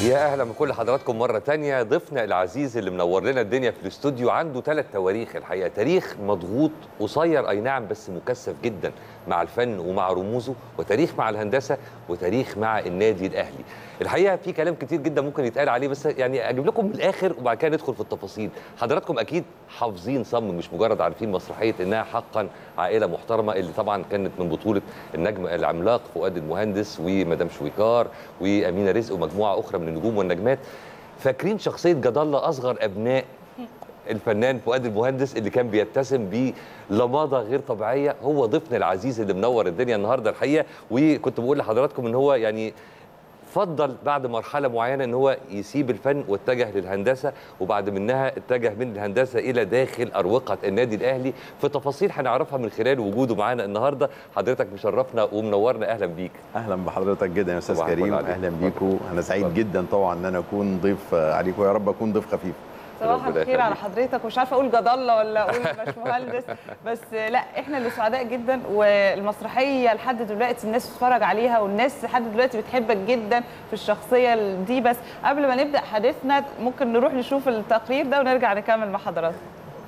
يا اهلا بكل حضراتكم مره تانية ضيفنا العزيز اللي منور لنا الدنيا في الاستوديو عنده ثلاث تواريخ الحقيقه تاريخ مضغوط قصير اي نعم بس مكثف جدا مع الفن ومع رموزه وتاريخ مع الهندسه وتاريخ مع النادي الاهلي الحقيقه في كلام كتير جدا ممكن يتقال عليه بس يعني اجيب لكم من الاخر وبعد كده ندخل في التفاصيل حضراتكم اكيد حافظين صم مش مجرد عارفين مسرحيه انها حقا عائله محترمه اللي طبعا كانت من بطوله النجم العملاق فؤاد المهندس ومدام شويكار وامينه رزق ومجموعه اخرى من النجوم والنجمات فاكرين شخصيه جد الله اصغر ابناء الفنان فؤاد المهندس اللي كان بيبتسم بلماضه غير طبيعيه هو ضيفنا العزيز اللي منور الدنيا النهارده الحقيقه وكنت بقول لحضراتكم ان هو يعني فضل بعد مرحله معينه ان هو يسيب الفن واتجه للهندسه وبعد منها اتجه من الهندسه الى داخل اروقه النادي الاهلي في تفاصيل هنعرفها من خلال وجوده معانا النهارده حضرتك مشرفنا ومنورنا اهلا بيك اهلا بحضرتك جدا يا استاذ صباح الفل كريم عليك. اهلا بيكم انا سعيد اتفضل. جدا طبعا ان انا اكون ضيف عليكم يا رب اكون ضيف خفيف صباح ربنا الخير على يخليك. حضرتك ومش عارفه اقول جد الله ولا اقول باشمهندس بس لا احنا اللي سعداء جدا والمسرحيه لحد دلوقتي الناس بتتفرج عليها والناس لحد دلوقتي بتحبك جدا في الشخصيه دي بس قبل ما نبدا حديثنا ممكن نروح نشوف التقرير ده ونرجع نكمل مع حضراتكم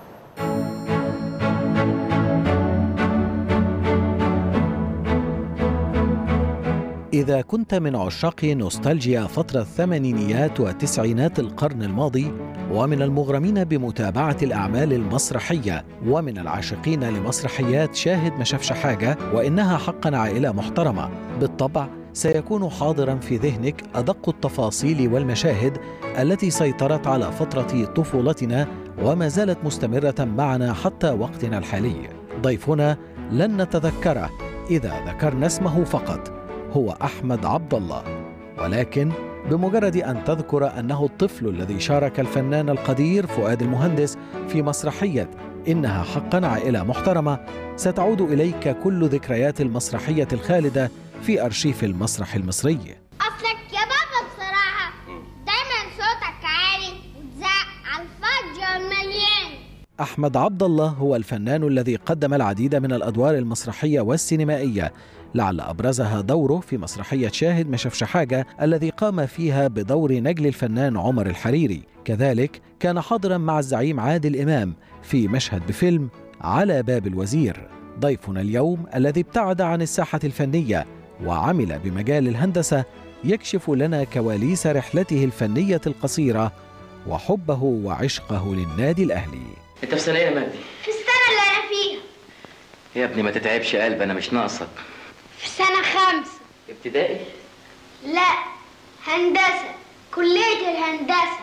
إذا كنت من عشاق نوستالجيا فترة الثمانينيات وتسعينات القرن الماضي ومن المغرمين بمتابعة الأعمال المسرحية ومن العاشقين لمسرحيات شاهد ما شافش حاجة وإنها حقا عائلة محترمة بالطبع سيكون حاضرا في ذهنك أدق التفاصيل والمشاهد التي سيطرت على فترة طفولتنا وما زالت مستمرة معنا حتى وقتنا الحالي ضيفنا لن نتذكره إذا ذكرنا اسمه فقط هو احمد عبد الله ولكن بمجرد ان تذكر انه الطفل الذي شارك الفنان القدير فؤاد المهندس في مسرحيه انها حقا عائله محترمه ستعود اليك كل ذكريات المسرحيه الخالده في ارشيف المسرح المصري اصلك يا بابا بصراحة دايما صوتك عالي وتزعق على الفاضي والمليان احمد عبد الله هو الفنان الذي قدم العديد من الادوار المسرحيه والسينمائيه لعل ابرزها دوره في مسرحيه شاهد ما شافش حاجه الذي قام فيها بدور نجل الفنان عمر الحريري كذلك كان حاضرا مع الزعيم عادل امام في مشهد بفيلم على باب الوزير ضيفنا اليوم الذي ابتعد عن الساحه الفنيه وعمل بمجال الهندسه يكشف لنا كواليس رحلته الفنيه القصيره وحبه وعشقه للنادي الاهلي انت في سنه ايه يا مجدي؟ في السنة اللي أنا فيها يا ابني ما تتعبش قلب انا مش ناقصك في سنة خمسة ابتدائي لا هندسة كلية الهندسة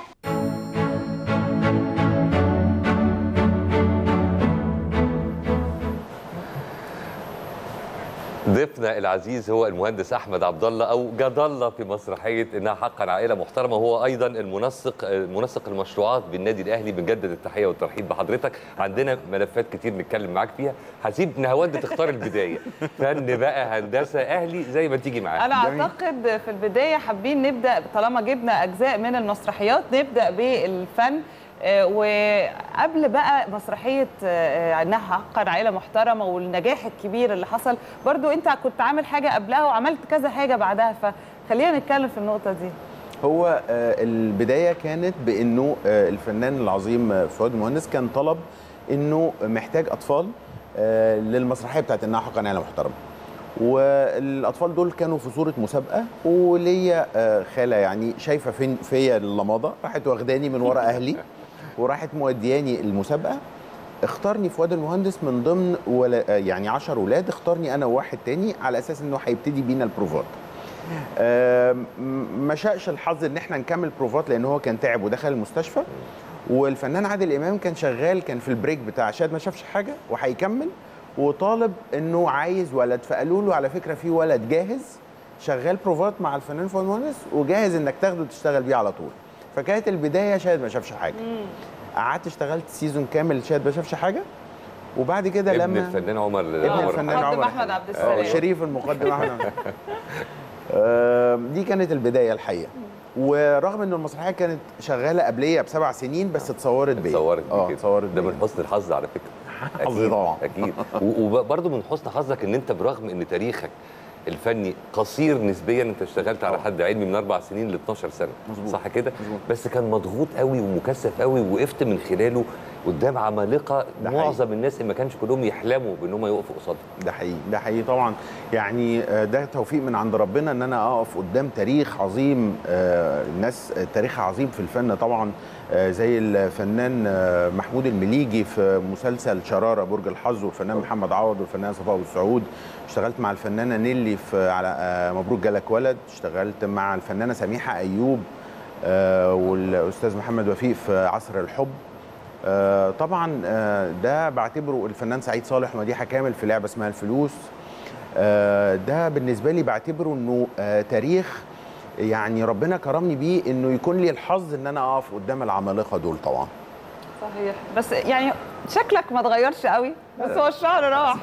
ضيفنا العزيز هو المهندس احمد عبد الله او جد الله في مسرحيه انها حقا عائله محترمه وهو ايضا المنسق منسق المشروعات بالنادي الاهلي بنجدد التحيه والترحيب بحضرتك عندنا ملفات كتير نتكلم معاك فيها هسيب نهاوند تختار البدايه فن بقى هندسه اهلي زي ما تيجي معاك انا اعتقد في البدايه حابين نبدا طالما جبنا اجزاء من المسرحيات نبدا بالفن آه، وقبل بقى مسرحيه آه، انها حقا عائله محترمه والنجاح الكبير اللي حصل برضو انت كنت عامل حاجه قبلها وعملت كذا حاجه بعدها فخلينا نتكلم في النقطه دي هو آه، البدايه كانت بانه آه، الفنان العظيم آه، فؤاد المهندس كان طلب انه محتاج اطفال آه، للمسرحيه بتاعت انها حقا عائله محترمه والاطفال دول كانوا في صوره مسابقه وليا آه، خاله يعني شايفه فين فيا اللماضه راحت واخداني من ورا اهلي وراحت مودياني المسابقه اختارني فؤاد المهندس من ضمن ولا آه، يعني 10 ولاد اختارني انا وواحد تاني على اساس انه هيبتدي بينا البروفات آم، ما شاءش الحظ ان احنا نكمل بروفات لان هو كان تعب ودخل المستشفى والفنان عادل امام كان شغال كان في البريك بتاع شاد ما شافش حاجه وهيكمل وطالب انه عايز ولد فقالوا له على فكره في ولد جاهز شغال بروفات مع الفنان فؤاد المهندس وجاهز انك تاخده تشتغل بيه على طول فكانت البدايه شاهد ما شافش حاجه قعدت اشتغلت سيزون كامل شاهد ما شافش حاجه وبعد كده ابن لما الفنان عمر ابن عمر الفنان مقدم عمر أحمد عبد آه، السلام. شريف المقدم احمد آه، دي كانت البدايه الحقيقه ورغم ان المسرحيه كانت شغاله قبليه بسبع سنين بس اتصورت بيا اتصورت اه بيه. اتصورت ده بيا. من حسن الحظ على فكره حظي طبعا. اكيد وبرضه من حسن حظك ان انت برغم ان تاريخك الفني قصير نسبيا انت اشتغلت على طبعا. حد علمي من اربع سنين ل 12 سنه مظبوط. صح كده مظبوط. بس كان مضغوط قوي ومكثف قوي ووقفت من خلاله قدام عمالقه ده معظم الناس ما كانش كلهم يحلموا بان هم يقفوا قصادهم ده حقيقي ده حقيقي طبعا يعني آه، ده توفيق من عند ربنا ان انا اقف قدام تاريخ عظيم آه، الناس آه، تاريخ عظيم في الفن طبعا آه، زي الفنان آه، محمود المليجي في مسلسل شراره برج الحظ والفنان محمد عوض والفنان صفاء ابو السعود اشتغلت مع الفنانه نيلي في على آه، مبروك جالك ولد اشتغلت مع الفنانه سميحه ايوب آه، والاستاذ محمد وفيق في عصر الحب آه، طبعا آه، ده بعتبره الفنان سعيد صالح ومديحه كامل في لعبه اسمها الفلوس آه، ده بالنسبه لي بعتبره انه آه، تاريخ يعني ربنا كرمني بيه انه يكون لي الحظ ان انا اقف قدام العمالقه دول طبعا صحيح بس يعني شكلك ما اتغيرش قوي بس هو الشعر راح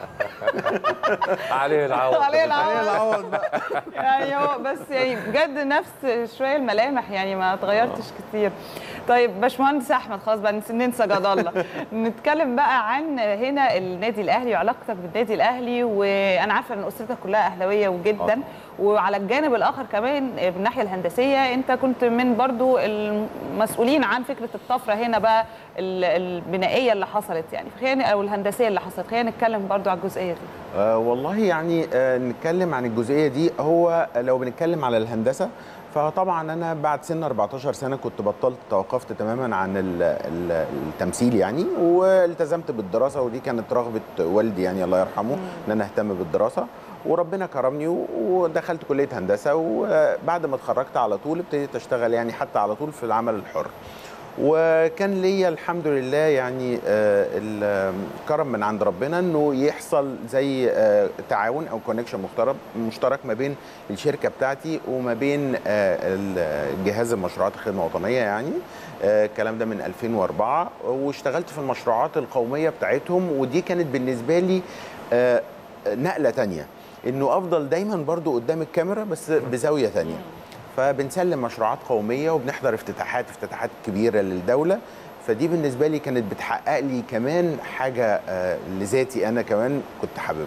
عليه العوض عليه العوض يعني هو بس يعني بجد نفس شويه الملامح يعني ما اتغيرتش كتير طيب باشمهندس احمد خلاص بقى نس- ننسى جد الله نتكلم بقى عن هنا النادي الاهلي وعلاقتك بالنادي الاهلي وانا عارفه ان اسرتك كلها اهلاويه وجدا وعلى الجانب الاخر كمان من الناحيه الهندسيه انت كنت من برضو المسؤولين عن فكره الطفره هنا بقى ال- البنائيه اللي حصلت يعني خلينا او الهندسيه اللي حصلت خلينا نتكلم برضو على الجزئيه دي آه والله يعني آه نتكلم عن الجزئيه دي هو لو بنتكلم على الهندسه فطبعا انا بعد سن 14 سنه كنت بطلت توقفت تماما عن ال- ال- التمثيل يعني والتزمت بالدراسه ودي كانت رغبه والدي يعني الله يرحمه ان انا اهتم بالدراسه وربنا كرمني و- ودخلت كليه هندسه وبعد ما اتخرجت على طول ابتديت اشتغل يعني حتى على طول في العمل الحر وكان ليا الحمد لله يعني آه، الكرم من عند ربنا انه يحصل زي آه، تعاون او كونكشن مشترك مشترك ما بين الشركه بتاعتي وما بين آه، ال- جهاز المشروعات الخدمه الوطنيه يعني آه، الكلام ده من 2004 واشتغلت في المشروعات القوميه بتاعتهم ودي كانت بالنسبه لي آه، نقله تانية انه افضل دايما برضو قدام الكاميرا بس بزاويه تانية فبنسلم مشروعات قوميه وبنحضر افتتاحات افتتاحات كبيره للدوله فدي بالنسبه لي كانت بتحقق لي كمان حاجه آه، لذاتي انا كمان كنت حاببها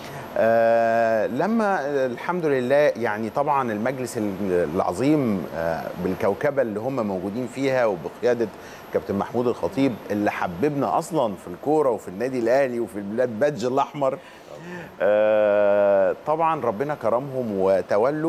آه لما آه، الحمد لله يعني طبعا المجلس ال- العظيم آه بالكوكبه اللي هم موجودين فيها وبقياده كابتن محمود الخطيب اللي حببنا اصلا في الكوره وفي النادي الاهلي وفي البلاد بادج الاحمر آه طبعا ربنا كرمهم وتولوا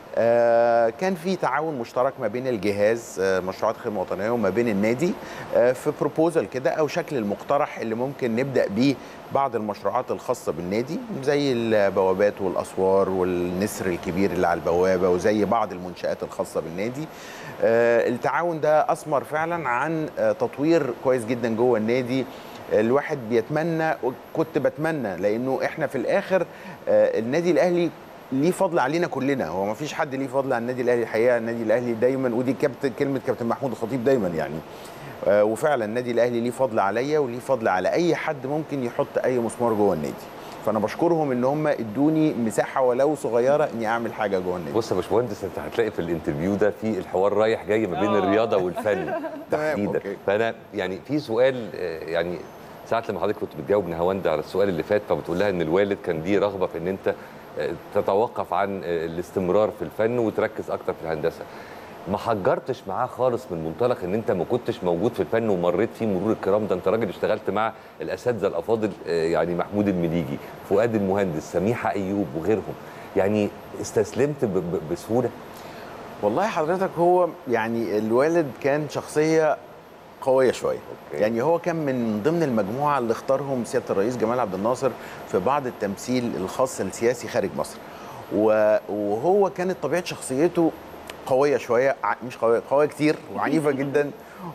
آه، كان في تعاون مشترك ما بين الجهاز آه، مشروعات الخدمه الوطنيه وما بين النادي آه، في بروبوزل كده او شكل المقترح اللي ممكن نبدا بيه بعض المشروعات الخاصه بالنادي زي البوابات والاسوار والنسر الكبير اللي على البوابه وزي بعض المنشات الخاصه بالنادي آه، التعاون ده اثمر فعلا عن آه، تطوير كويس جدا جوه النادي الواحد بيتمنى وكنت بتمنى لانه احنا في الاخر آه، النادي الاهلي ليه فضل علينا كلنا هو ما فيش حد ليه فضل على النادي الاهلي الحقيقه النادي الاهلي دايما ودي كابتن كلمه كابتن محمود الخطيب دايما يعني آه، وفعلا النادي الاهلي ليه فضل عليا وليه فضل على اي حد ممكن يحط اي مسمار جوه النادي فانا بشكرهم ان هم ادوني مساحه ولو صغيره اني اعمل حاجه جوه النادي بص يا باشمهندس انت هتلاقي في الانترفيو ده في الحوار رايح جاي ما بين آه. الرياضه والفن تحديدا أوكي. فانا يعني في سؤال آه، يعني ساعات لما حضرتك كنت بتجاوب نهاوند على السؤال اللي فات فبتقول لها ان الوالد كان ليه رغبه في ان انت آه، تتوقف عن آه، الاستمرار في الفن وتركز اكتر في الهندسه ما حجرتش معاه خالص من منطلق ان انت ما كنتش موجود في الفن ومريت فيه مرور الكرام ده انت راجل اشتغلت مع الاساتذه الافاضل آه، يعني محمود المليجي فؤاد المهندس سميحه ايوب وغيرهم يعني استسلمت ب- ب- بسهوله والله حضرتك هو يعني الوالد كان شخصيه قويه شويه أوكي. يعني هو كان من ضمن المجموعه اللي اختارهم سياده الرئيس جمال عبد الناصر في بعض التمثيل الخاص السياسي خارج مصر و- وهو كانت طبيعه شخصيته قويه شويه ع- مش قويه قويه كتير وعنيفه جدا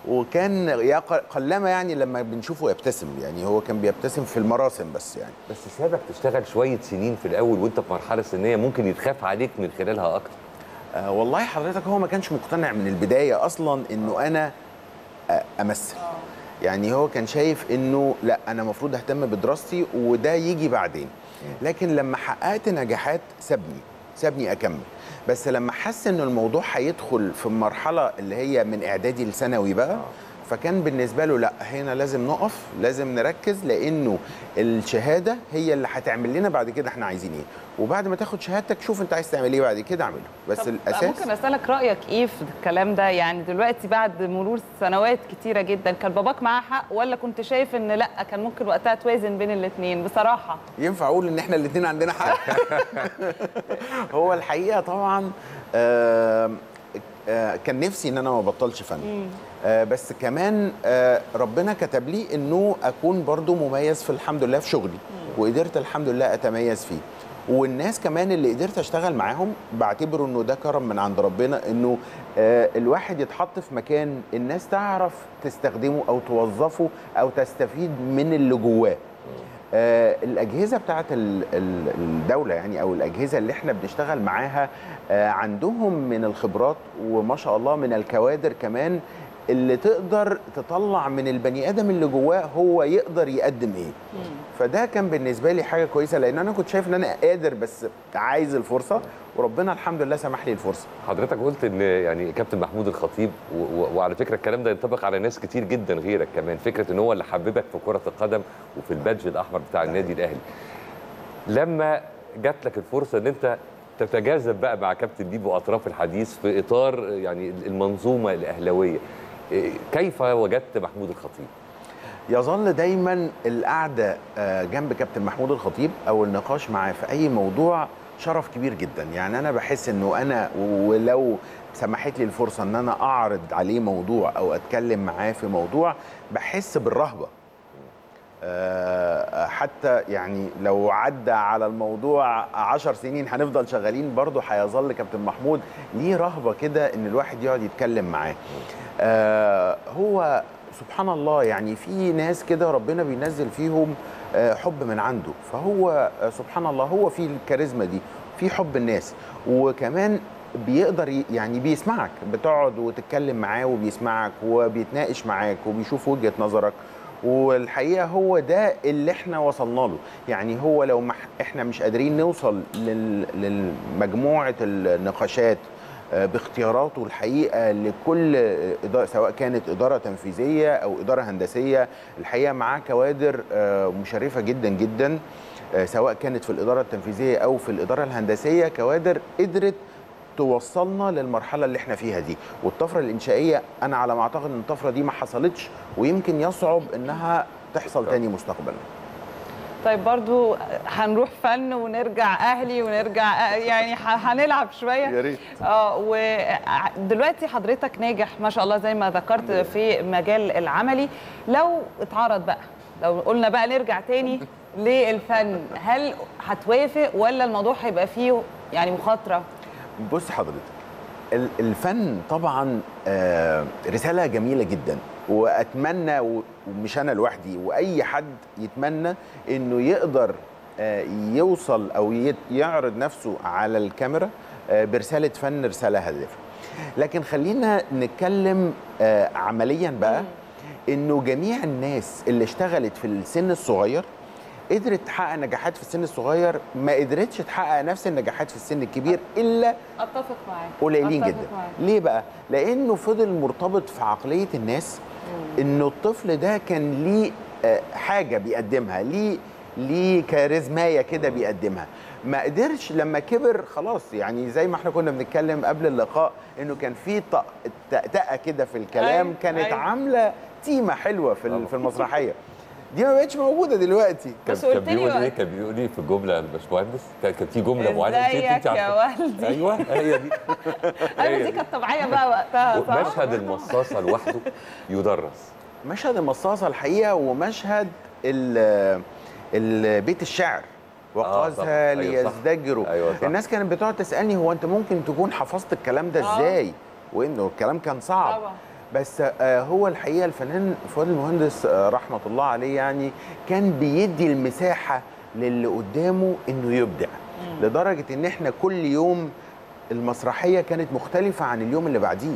وكان يا ق- قلما يعني لما بنشوفه يبتسم يعني هو كان بيبتسم في المراسم بس يعني بس سابك تشتغل شويه سنين في الاول وانت في مرحله سنيه ممكن يتخاف عليك من خلالها اكتر آه والله حضرتك هو ما كانش مقتنع من البدايه اصلا انه انا آه امثل يعني هو كان شايف انه لا انا المفروض اهتم بدراستي وده يجي بعدين لكن لما حققت نجاحات سابني سابني اكمل بس لما حس ان الموضوع هيدخل في المرحله اللي هي من اعدادي لثانوي بقى فكان بالنسبه له لا هنا لازم نقف لازم نركز لانه الشهاده هي اللي هتعمل لنا بعد كده احنا عايزين ايه وبعد ما تاخد شهادتك شوف انت عايز تعمل ايه بعد كده اعمله بس طب الاساس ممكن اسالك رايك ايه في الكلام ده يعني دلوقتي بعد مرور سنوات كتيره جدا كان باباك معاه حق ولا كنت شايف ان لا كان ممكن وقتها توازن بين الاثنين بصراحه ينفع اقول ان احنا الاثنين عندنا حق هو الحقيقه طبعا آه آه كان نفسي ان انا ما بطلش فن آه بس كمان آه ربنا كتب لي انه اكون برضو مميز في الحمد لله في شغلي وقدرت الحمد لله اتميز فيه والناس كمان اللي قدرت اشتغل معاهم بعتبره انه ده كرم من عند ربنا انه آه الواحد يتحط في مكان الناس تعرف تستخدمه او توظفه او تستفيد من اللي جواه آه الاجهزه بتاعت ال- ال- الدوله يعني او الاجهزه اللي احنا بنشتغل معاها آه عندهم من الخبرات وما شاء الله من الكوادر كمان اللي تقدر تطلع من البني ادم اللي جواه هو يقدر يقدم ايه فده كان بالنسبه لي حاجه كويسه لان انا كنت شايف ان انا قادر بس عايز الفرصه وربنا الحمد لله سمح لي الفرصه حضرتك قلت ان يعني كابتن محمود الخطيب و- و- وعلى فكره الكلام ده ينطبق على ناس كتير جدا غيرك كمان فكره ان هو اللي حببك في كره القدم وفي البادج الاحمر بتاع النادي الاهلي لما جات لك الفرصه ان انت تتجاذب بقى مع كابتن بيبو اطراف الحديث في اطار يعني المنظومه الاهلاويه إيه، كيف وجدت محمود الخطيب يظل دايما القعده آه، جنب كابتن محمود الخطيب او النقاش معاه في اي موضوع شرف كبير جدا يعني انا بحس انه انا ولو سمحت لي الفرصه ان انا اعرض عليه موضوع او اتكلم معاه في موضوع بحس بالرهبه آه، حتى يعني لو عدى على الموضوع عشر سنين هنفضل شغالين برضه هيظل كابتن محمود ليه رهبة كده ان الواحد يقعد يتكلم معاه آه، هو سبحان الله يعني في ناس كده ربنا بينزل فيهم آه، حب من عنده فهو آه، سبحان الله هو في الكاريزما دي في حب الناس وكمان بيقدر ي- يعني بيسمعك بتقعد وتتكلم معاه وبيسمعك وبيتناقش معاك وبيشوف وجهة نظرك والحقيقه هو ده اللي احنا وصلنا له يعني هو لو مح احنا مش قادرين نوصل لل- لمجموعه النقاشات آه، باختياراته الحقيقه لكل إدارة سواء كانت اداره تنفيذيه او اداره هندسيه الحقيقه معاه كوادر آه، مشرفه جدا جدا آه، سواء كانت في الاداره التنفيذيه او في الاداره الهندسيه كوادر قدرت توصلنا للمرحله اللي احنا فيها دي والطفره الانشائيه انا على ما اعتقد ان الطفره دي ما حصلتش ويمكن يصعب انها تحصل تاني مستقبلا طيب برضو هنروح فن ونرجع اهلي ونرجع يعني ح- هنلعب شويه يا ريت. اه ودلوقتي حضرتك ناجح ما شاء الله زي ما ذكرت في مجال العملي لو اتعرض بقى لو قلنا بقى نرجع تاني للفن هل هتوافق ولا الموضوع هيبقى فيه يعني مخاطره بص حضرتك ال- الفن طبعا آه، رساله جميله جدا واتمنى و- ومش انا لوحدي واي حد يتمنى انه يقدر آه، يوصل او يت- يعرض نفسه على الكاميرا آه، برساله فن رساله هادفه لكن خلينا نتكلم آه، عمليا بقى انه جميع الناس اللي اشتغلت في السن الصغير قدرت تحقق نجاحات في السن الصغير ما قدرتش تحقق نفس النجاحات في السن الكبير الا اتفق معاك قليلين أتفق جدا معاك. ليه بقى لانه فضل مرتبط في عقليه الناس انه الطفل ده كان ليه آه، حاجه بيقدمها ليه ليه كاريزمايه كده بيقدمها ما قدرش لما كبر خلاص يعني زي ما احنا كنا بنتكلم قبل اللقاء انه كان في طق- تأتأة كده في الكلام أيوة، كانت أيوة. عامله تيمه حلوه في ال- في المسرحيه دي ما بقتش موجوده دلوقتي كان بس كان قلت لي بيقول ايه وقت- كان بيقول ايه في الجمله يا باشمهندس كان كان في جمله معينه أنت- ازيك أنت يا عارفة. والدي ايوه هي دي ايوه هي دي كانت طبيعيه بقى وقتها صح؟ مشهد المصاصه لوحده يدرس مشهد المصاصه الحقيقه ومشهد ال- ال- بيت الشعر طبعاً. وقاسها أيوة صح. ليزدجروا أيوة صح. الناس كانت بتقعد تسالني هو انت ممكن تكون حفظت الكلام ده آه. ازاي وانه الكلام كان صعب طبعا بس آه، هو الحقيقه الفنان فؤاد المهندس آه، رحمه الله عليه يعني كان بيدي المساحه للي قدامه انه يبدع لدرجه ان احنا كل يوم المسرحيه كانت مختلفه عن اليوم اللي بعديه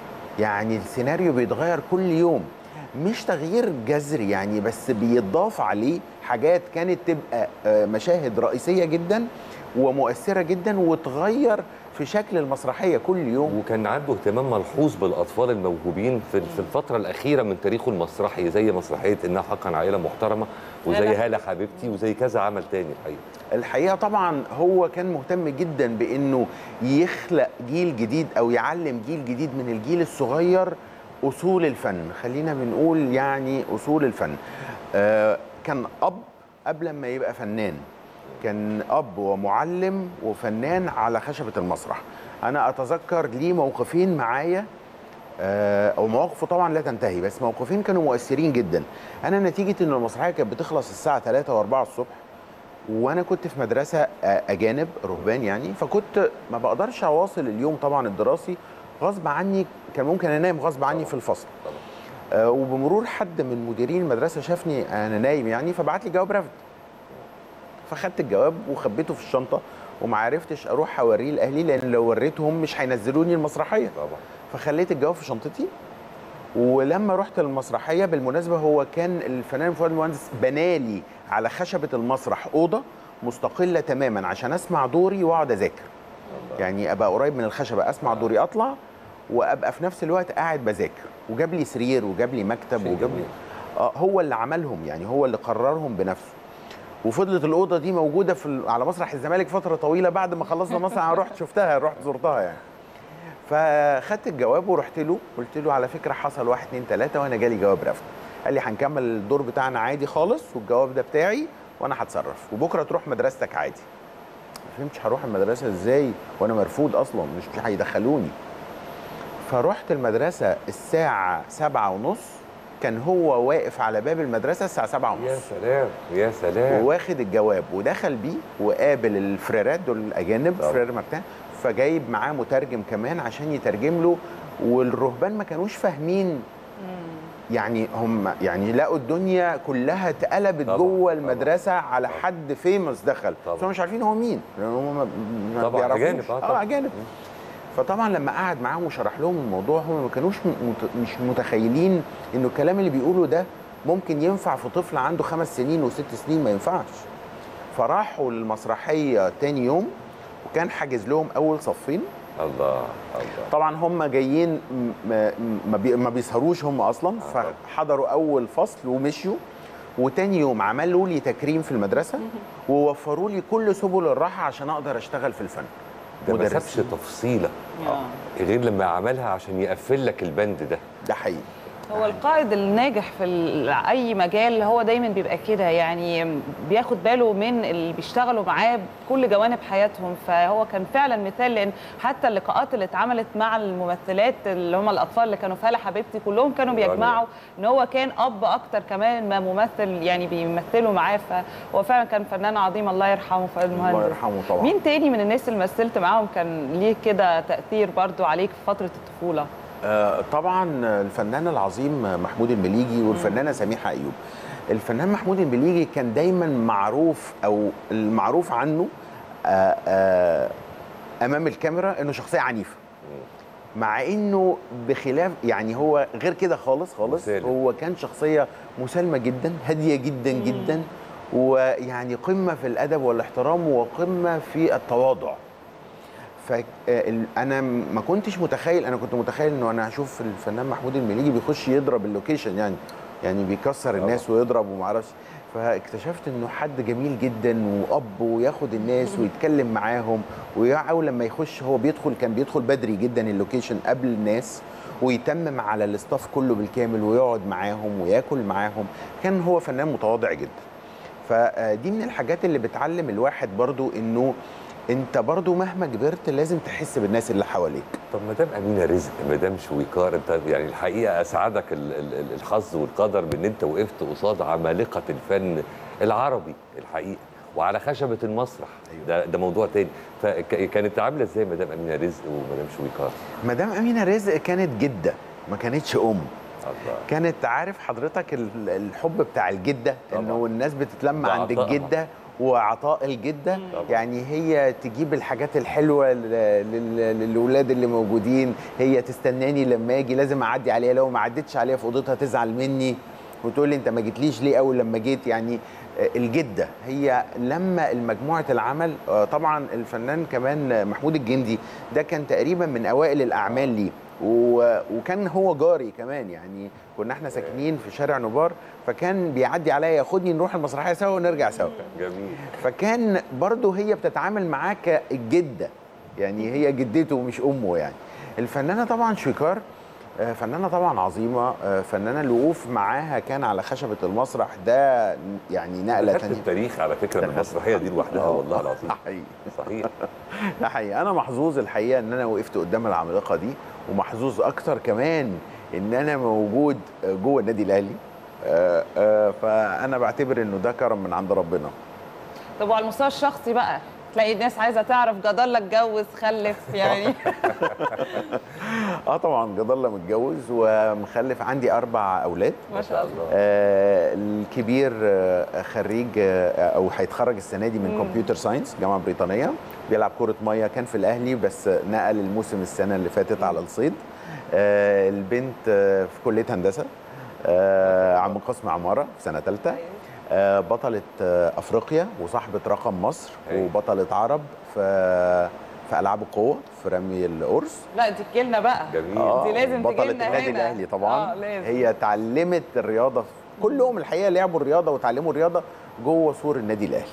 يعني السيناريو بيتغير كل يوم مش تغيير جذري يعني بس بيضاف عليه حاجات كانت تبقى آه، مشاهد رئيسيه جدا ومؤثره جدا وتغير في شكل المسرحيه كل يوم وكان عنده اهتمام ملحوظ بالاطفال الموهوبين في في الفتره الاخيره من تاريخه المسرحي زي مسرحيه انها حقا عائله محترمه وزي هالة. هاله حبيبتي وزي كذا عمل تاني الحقيقه الحقيقه طبعا هو كان مهتم جدا بانه يخلق جيل جديد او يعلم جيل جديد من الجيل الصغير اصول الفن خلينا بنقول يعني اصول الفن آه كان اب قبل ما يبقى فنان كان اب ومعلم وفنان على خشبه المسرح انا اتذكر ليه موقفين معايا آه، او مواقفه طبعا لا تنتهي بس موقفين كانوا مؤثرين جدا انا نتيجه ان المسرحيه كانت بتخلص الساعه 3 و4 الصبح وانا كنت في مدرسه آه، اجانب رهبان يعني فكنت ما بقدرش اواصل اليوم طبعا الدراسي غصب عني كان ممكن انام غصب عني في الفصل طبعا آه، وبمرور حد من مديرين المدرسه شافني انا نايم يعني فبعت لي جواب رفض فخدت الجواب وخبيته في الشنطه وما عرفتش اروح اوريه لاهلي لان لو وريتهم مش هينزلوني المسرحيه طبعا فخليت الجواب في شنطتي ولما رحت المسرحيه بالمناسبه هو كان الفنان فؤاد المهندس بنالي على خشبه المسرح اوضه مستقله تماما عشان اسمع دوري واقعد اذاكر يعني ابقى قريب من الخشبه اسمع دوري اطلع وابقى في نفس الوقت قاعد بذاكر وجاب لي سرير وجاب لي مكتب شيء وجاب لي جميل. آه هو اللي عملهم يعني هو اللي قررهم بنفسه وفضلت الاوضه دي موجوده في ال- على مسرح الزمالك فتره طويله بعد ما خلصنا مسرح أنا رحت شفتها رحت زرتها يعني فخدت الجواب ورحت له قلت له على فكره حصل واحد اتنين تلاته وانا جالي جواب رفض قال لي هنكمل الدور بتاعنا عادي خالص والجواب ده بتاعي وانا هتصرف وبكره تروح مدرستك عادي ما فهمتش هروح المدرسه ازاي وانا مرفوض اصلا مش مش هيدخلوني فرحت المدرسه الساعه سبعة ونص كان هو واقف على باب المدرسه الساعه سبعة يا ونص سلام يا سلام وواخد الجواب ودخل بيه وقابل الفريرات دول الاجانب طبعا. فرير مارتان فجايب معاه مترجم كمان عشان يترجم له والرهبان ما كانوش فاهمين يعني هم يعني لقوا الدنيا كلها اتقلبت طبعا، جوه طبعا، المدرسه على طبعا. حد فيمس دخل طبعا. بس هم مش عارفين هو مين لان هم ما- ما طبعا، بيعرفوش. أجانب، آه، طبعا. اه اجانب فطبعا لما قعد معاهم وشرح لهم الموضوع هم ما كانوش م- مت- مش متخيلين انه الكلام اللي بيقوله ده ممكن ينفع في طفل عنده خمس سنين وست سنين ما ينفعش فراحوا المسرحيه تاني يوم وكان حاجز لهم اول صفين الله الله طبعا هم جايين م- ما- ما بي- ما بيسهروش هم اصلا آه. فحضروا اول فصل ومشيوا وتاني يوم عملوا لي تكريم في المدرسه ووفروا لي كل سبل الراحه عشان اقدر اشتغل في الفن ده ما مدرسين. سابش تفصيله آه. غير لما عملها عشان يقفل لك البند ده ده حقيقي هو القائد الناجح في ال- اي مجال هو دايما بيبقى كده يعني بياخد باله من اللي بيشتغلوا معاه بكل جوانب حياتهم فهو كان فعلا مثال لان حتى اللقاءات اللي اتعملت مع الممثلات اللي هم الاطفال اللي كانوا في هلا حبيبتي كلهم كانوا رانيا. بيجمعوا ان هو كان اب اكتر كمان ما ممثل يعني بيمثلوا معاه فهو فعلا كان فنان عظيم الله يرحمه فؤاد المهندس الله يرحمه طبعا مين تاني من الناس اللي مثلت معاهم كان ليه كده تاثير برضو عليك في فتره الطفوله آه، طبعا الفنان العظيم محمود المليجي والفنانه سميحه ايوب الفنان محمود المليجي كان دايما معروف او المعروف عنه آه، آه، امام الكاميرا انه شخصيه عنيفه مع انه بخلاف يعني هو غير كده خالص خالص مسالم. هو كان شخصيه مسالمه جدا هاديه جدا جدا ويعني قمه في الادب والاحترام وقمه في التواضع فانا ما كنتش متخيل انا كنت متخيل انه انا هشوف الفنان محمود المليجي بيخش يضرب اللوكيشن يعني يعني بيكسر الناس ويضرب وما اعرفش فاكتشفت انه حد جميل جدا واب وياخد الناس ويتكلم معاهم واول لما يخش هو بيدخل كان بيدخل بدري جدا اللوكيشن قبل الناس ويتمم على الاستاف كله بالكامل ويقعد معاهم وياكل معاهم كان هو فنان متواضع جدا فدي من الحاجات اللي بتعلم الواحد برضو انه انت برضو مهما كبرت لازم تحس بالناس اللي حواليك طب مدام امينه رزق مدام شويكار انت يعني الحقيقه اسعدك ال- ال- ال- الحظ والقدر بان انت وقفت قصاد عمالقه الفن العربي الحقيقه وعلى خشبه المسرح أيوة. ده ده موضوع تاني فكانت عامله ازاي مدام امينه رزق ومدام شويكار مدام امينه رزق كانت جده ما كانتش ام الله كانت عارف حضرتك ال- الحب بتاع الجده طبعاً. انه الناس بتتلم عند وعطائها. الجده وعطاء الجده طبعاً. يعني هي تجيب الحاجات الحلوه لل- لل- للاولاد اللي موجودين هي تستناني لما اجي لازم اعدي عليها لو ما عدتش عليها في اوضتها تزعل مني وتقول لي انت ما جيتليش ليه اول لما جيت يعني آه، الجده هي لما المجموعه العمل آه، طبعا الفنان كمان محمود الجندي ده كان تقريبا من اوائل الاعمال ليه و- وكان هو جاري كمان يعني كنا احنا ساكنين في شارع نوبار فكان بيعدي عليا ياخدني نروح المسرحيه سوا ونرجع سوا جميل فكان برضه هي بتتعامل معاه كالجده يعني هي جدته مش امه يعني الفنانه طبعا شويكار آه، فنانه طبعا عظيمه آه، فنانه الوقوف معاها كان على خشبه المسرح ده يعني نقله خدت تانية التاريخ على فكره من المسرحيه دي لوحدها والله العظيم ده حقيقي صحيح ده حقيقي انا محظوظ الحقيقه ان انا وقفت قدام العمالقه دي ومحظوظ اكتر كمان ان انا موجود جوه النادي الاهلي آه، آه، فانا بعتبر انه ده كرم من عند ربنا طب وعلى المستوى الشخصي بقى تلاقي الناس عايزه تعرف جدار لك اتجوز خلف يعني اه طبعا جد الله متجوز ومخلف عندي اربع اولاد ما شاء الله آه الكبير آه خريج آه او هيتخرج السنه دي من كمبيوتر ساينس جامعه بريطانيه بيلعب كره ميه كان في الاهلي بس نقل الموسم السنه اللي فاتت على الصيد آه البنت آه في كليه هندسه آه عم قسم عماره في سنه ثالثه آه بطله آه افريقيا وصاحبه رقم مصر أيوة. وبطله عرب في في العاب القوه في رمي القرص لا دي تجيلنا بقى جميل آه، دي لازم بطلة تجيلنا النادي هنا. الاهلي طبعا آه، لازم. هي اتعلمت الرياضه في كلهم الحقيقه لعبوا الرياضه وتعلموا الرياضه جوه سور النادي الاهلي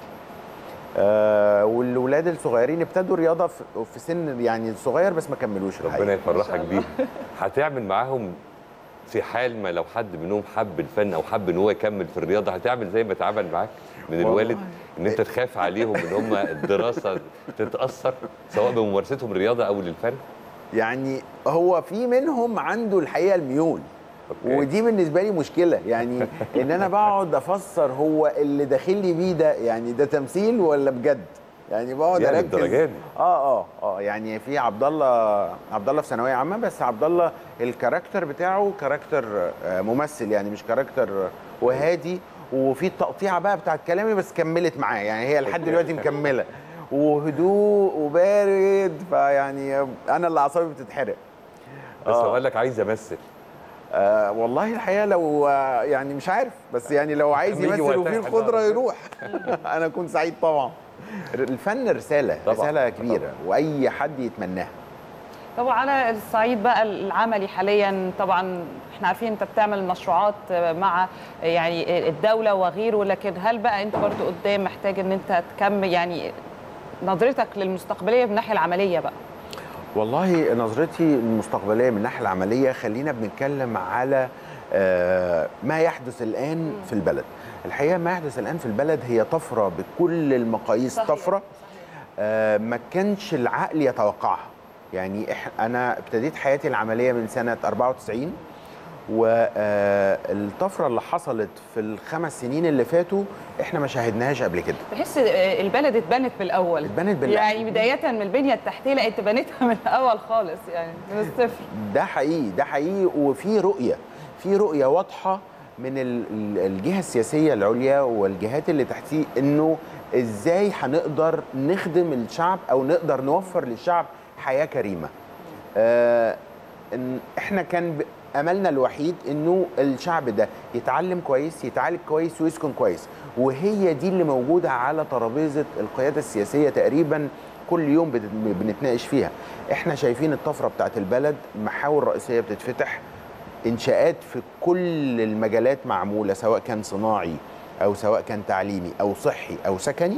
آه والولاد الصغيرين ابتدوا رياضه في في سن يعني صغير بس ما كملوش ربنا الحقيقه يفرحك بيه هتعمل معاهم في حال ما لو حد منهم حب الفن او حب ان هو يكمل في الرياضه هتعمل زي ما اتعامل معاك من والله. الوالد ان انت تخاف عليهم ان هم الدراسه تتاثر سواء بممارستهم الرياضه او للفن يعني هو في منهم عنده الحقيقه الميول أوكي. ودي بالنسبه لي مشكله يعني ان انا بقعد افسر هو اللي داخل لي بيه ده يعني ده تمثيل ولا بجد يعني بقعد يعني اركز الدرجة دي؟ اه اه اه يعني في عبد الله عبد الله في ثانويه عامه بس عبد الله الكاركتر بتاعه كاركتر آه، ممثل يعني مش كاركتر وهادي وفي التقطيعه بقى بتاعت كلامي بس كملت معاه يعني هي لحد دلوقتي مكمله وهدوء وبارد فيعني انا اللي اعصابي بتتحرق بس آه. لو قال لك عايز امثل آه والله الحقيقه لو آه، يعني مش عارف بس يعني لو عايز لما يجي يمثل وقتها وفيه القدره هنعرف. يروح انا اكون سعيد طبعا الفن رساله طبعاً، رساله كبيره طبعاً. واي حد يتمناها طب وعلى الصعيد بقى العملي حاليا طبعا احنا عارفين انت بتعمل مشروعات مع يعني الدوله وغيره لكن هل بقى انت برضو قدام محتاج ان انت تكمل يعني نظرتك للمستقبليه من الناحيه العمليه بقى والله نظرتي المستقبليه من الناحيه العمليه خلينا بنتكلم على آه، ما يحدث الان في البلد الحقيقه ما يحدث الان في البلد هي طفره بكل المقاييس صحيح. طفره آه، ما كانش العقل يتوقعها يعني إح انا ابتديت حياتي العمليه من سنه 94 والطفره اللي حصلت في الخمس سنين اللي فاتوا احنا ما شاهدناهاش قبل كده تحس البلد اتبنت من الاول اتبنت بالأول. يعني بدايه من البنيه التحتيه لا انت بنيتها من الاول خالص يعني من الصفر ده حقيقي ده حقيقي وفي رؤيه في رؤيه واضحه من ال- ال- الجهه السياسيه العليا والجهات اللي تحتيه انه ازاي هنقدر نخدم الشعب او نقدر نوفر للشعب حياه كريمه. آه إن احنا كان ب- املنا الوحيد انه الشعب ده يتعلم كويس يتعالج كويس ويسكن كويس وهي دي اللي موجوده على ترابيزه القياده السياسيه تقريبا كل يوم بت- بنتناقش فيها احنا شايفين الطفره بتاعت البلد محاور رئيسيه بتتفتح انشاءات في كل المجالات معموله سواء كان صناعي او سواء كان تعليمي او صحي او سكني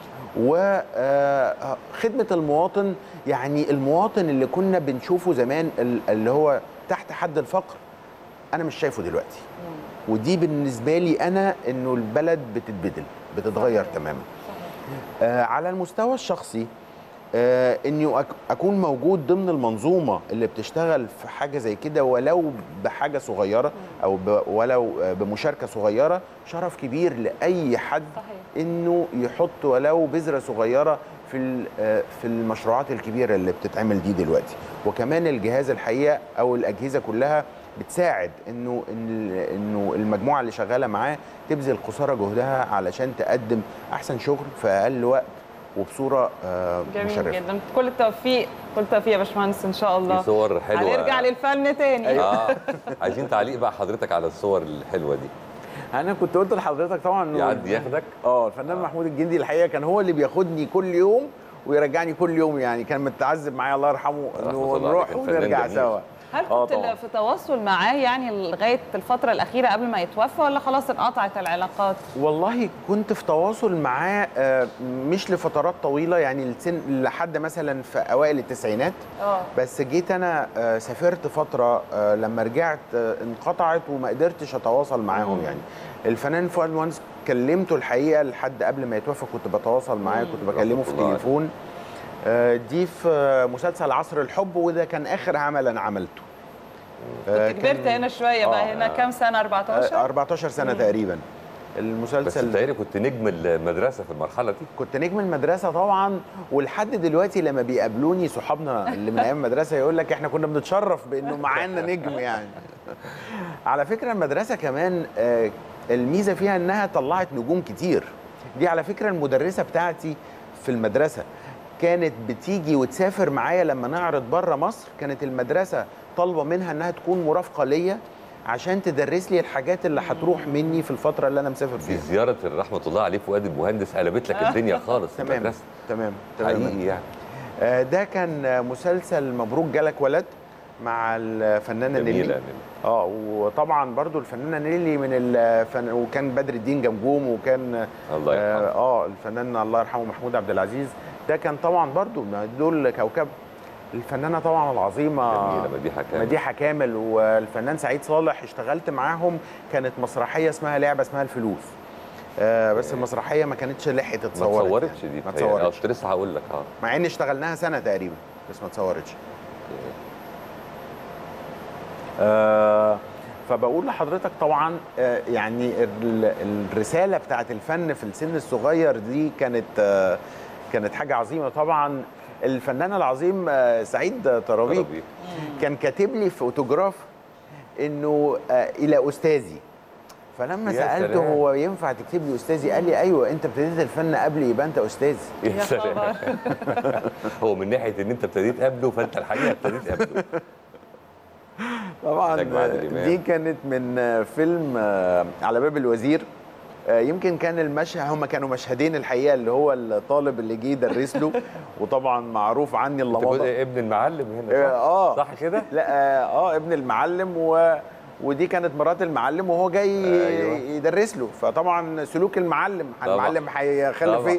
وخدمه المواطن يعني المواطن اللي كنا بنشوفه زمان ال- اللي هو تحت حد الفقر انا مش شايفه دلوقتي ودي بالنسبه لي انا انه البلد بتتبدل بتتغير صحيح. تماما آه على المستوى الشخصي آه اني أك- اكون موجود ضمن المنظومه اللي بتشتغل في حاجه زي كده ولو بحاجه صغيره او ب ولو آه، بمشاركه صغيره شرف كبير لاي حد صحيح. انه يحط ولو بذره صغيره في ال- آه، في المشروعات الكبيره اللي بتتعمل دي دلوقتي وكمان الجهاز الحقيقه او الاجهزه كلها بتساعد انه إن- انه المجموعه اللي شغاله معاه تبذل قصارى جهدها علشان تقدم احسن شغل في اقل وقت وبصوره آه، جميل مشرفه جدا كل التوفيق كل التوفيق يا باشمهندس ان شاء الله في صور حلوه هنرجع للفن تاني اه عايزين تعليق بقى حضرتك على الصور الحلوه دي انا كنت قلت لحضرتك طبعا إنه يعدي ياخدك اه الفنان محمود الجندي الحقيقه كان هو اللي بياخدني كل يوم ويرجعني كل يوم يعني كان متعذب معايا الله يرحمه رحمة انه الله نروح عليه، كان فنان ونرجع جميل. سوا هل آه كنت طبعاً. في تواصل معاه يعني لغايه الفتره الاخيره قبل ما يتوفى ولا خلاص انقطعت العلاقات؟ والله كنت في تواصل معاه آه، مش لفترات طويله يعني لسن لحد مثلا في اوائل التسعينات اه بس جيت انا آه، سافرت فتره آه، لما رجعت آه، انقطعت وما قدرتش اتواصل معاهم يعني الفنان فؤاد مهندس كلمته الحقيقه لحد قبل ما يتوفى كنت بتواصل معاه كنت بكلمه في رحمة الله عليه. تليفون آه، دي في آه، مسلسل عصر الحب وده كان اخر عمل انا عملته آه، كنت كبرت كان- هنا شويه بقى آه. هنا كام سنه آه، 14 14 سنه تقريبا بس المسلسل بتهيألي كنت نجم المدرسه في المرحله دي كنت نجم المدرسه طبعا ولحد دلوقتي لما بيقابلوني صحابنا اللي من ايام المدرسه يقول لك احنا كنا بنتشرف بانه معانا نجم يعني على فكره المدرسه كمان آه، الميزه فيها انها طلعت نجوم كتير دي على فكره المدرسه بتاعتي في المدرسه كانت بتيجي وتسافر معايا لما نعرض بره مصر كانت المدرسه طالبه منها انها تكون مرافقه ليا عشان تدرس لي الحاجات اللي هتروح مني في الفتره اللي انا مسافر دي فيها زياره رحمه الله عليه فؤاد المهندس قلبت لك الدنيا خالص في تمام المدرسه تمام تمام حقيقي يعني آه، ده كان مسلسل مبروك جالك ولد مع الفنانه نيلي جميله اه وطبعا برضو الفنانه نيلي من الفن وكان بدر الدين جمجوم وكان الله اه, يرحمه آه الفنان الله يرحمه محمود عبد العزيز ده كان طبعا برضو ما دول كوكب الفنانه طبعا العظيمه جميله مديحه كامل مديحه كامل والفنان سعيد صالح اشتغلت معاهم كانت مسرحيه اسمها لعبه اسمها الفلوس آه بس المسرحيه ما كانتش لحقت ما اتصورت اتصورتش يعني. دي ما بتهيألي. آه، اتصورتش كنت لسه هقول لك اه مع اني اشتغلناها سنه تقريبا بس ما اتصورتش آه فبقول لحضرتك طبعا آه يعني ال- الرساله بتاعت الفن في السن الصغير دي كانت آه كانت حاجه عظيمه طبعا الفنان العظيم آه سعيد طرابيق طرابيق. كان كاتب لي في اوتوجراف انه آه الى استاذي فلما يا سالته سلام. هو ينفع تكتب لي استاذي قال لي ايوه انت ابتديت الفن قبل يبقى انت استاذي يا يا سلام خبر هو من ناحيه ان انت ابتديت قبله فانت الحقيقه ابتديت قبله طبعا نجم عادل إمام. دي كانت من فيلم آه، على باب الوزير آه، يمكن كان المشهد هم كانوا مشهدين الحقيقه اللي هو الطالب اللي جه يدرس له وطبعا معروف عني انت اللمضه جزء ابن المعلم هنا صح؟ اه صح كده؟ لا اه آه، ابن المعلم و ودي كانت مرات المعلم وهو جاي أيوة. يدرس له فطبعا سلوك المعلم طبعا. المعلم هيخلف طبعا. ايه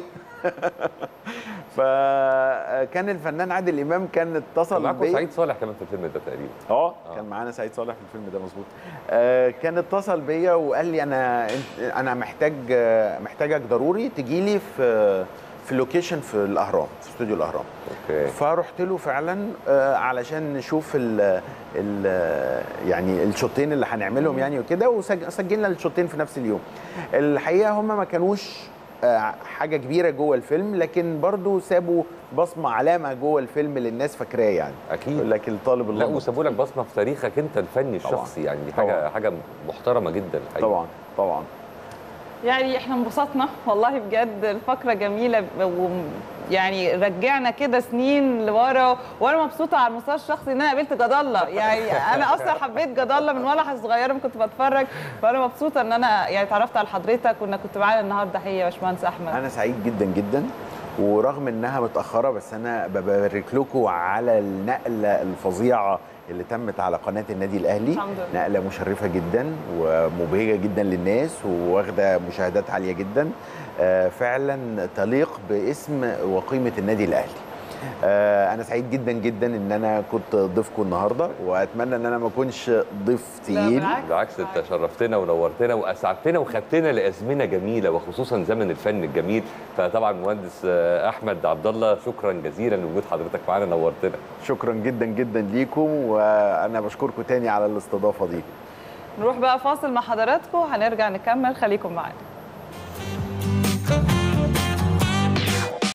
فكان الفنان عادل امام كان كان اتصل معاكم بيا سعيد صالح كمان في الفيلم ده تقريبا اه كان معانا سعيد صالح في الفيلم ده مظبوط آه كان اتصل بيا وقال لي انا أنت- انا محتاج آه، محتاجك ضروري تجي لي في في لوكيشن في الاهرام في استوديو الاهرام اوكي فرحت له فعلا آه علشان نشوف ال ال يعني الشوطين اللي هنعملهم يعني وكده وسجلنا الشوطين في نفس اليوم الحقيقه هم ما كانوش آه، حاجه كبيره جوه الفيلم لكن برضو سابوا بصمه علامه جوه الفيلم للناس فاكراه يعني اكيد يقول لك الطالب لا اللي وسابوا لك بصمه في تاريخك انت الفني طبعاً. الشخصي يعني دي حاجه طبعاً. حاجه محترمه جدا الحقيقه طبعا طبعا يعني احنا انبسطنا والله بجد الفقره جميله ويعني رجعنا كده سنين لورا وانا مبسوطه على المستوى الشخصي ان انا قابلت جد الله يعني انا اصلا حبيت جد الله من وانا صغيره ما كنت بتفرج فانا مبسوطه ان انا يعني اتعرفت على حضرتك وانك كنت معانا النهارده هي يا باشمهندس احمد انا سعيد جدا جدا ورغم انها متاخره بس انا ببارك لكم على النقله الفظيعه اللي تمت على قناه النادي الاهلي الحمد لله. نقله مشرفه جدا ومبهجه جدا للناس وواخده مشاهدات عاليه جدا آه، فعلا تليق باسم وقيمه النادي الاهلي آه، انا سعيد جدا جدا ان انا كنت ضيفكم النهارده واتمنى ان انا ما اكونش ضيف تقيل بالعكس. بالعكس انت شرفتنا ونورتنا واسعدتنا وخدتنا لازمنه جميله وخصوصا زمن الفن الجميل فطبعا مهندس آه، احمد عبد الله شكرا جزيلا لوجود حضرتك معانا نورتنا شكرا جدا جدا ليكم وانا بشكركم تاني على الاستضافه دي نروح بقى فاصل مع حضراتكم هنرجع نكمل خليكم معانا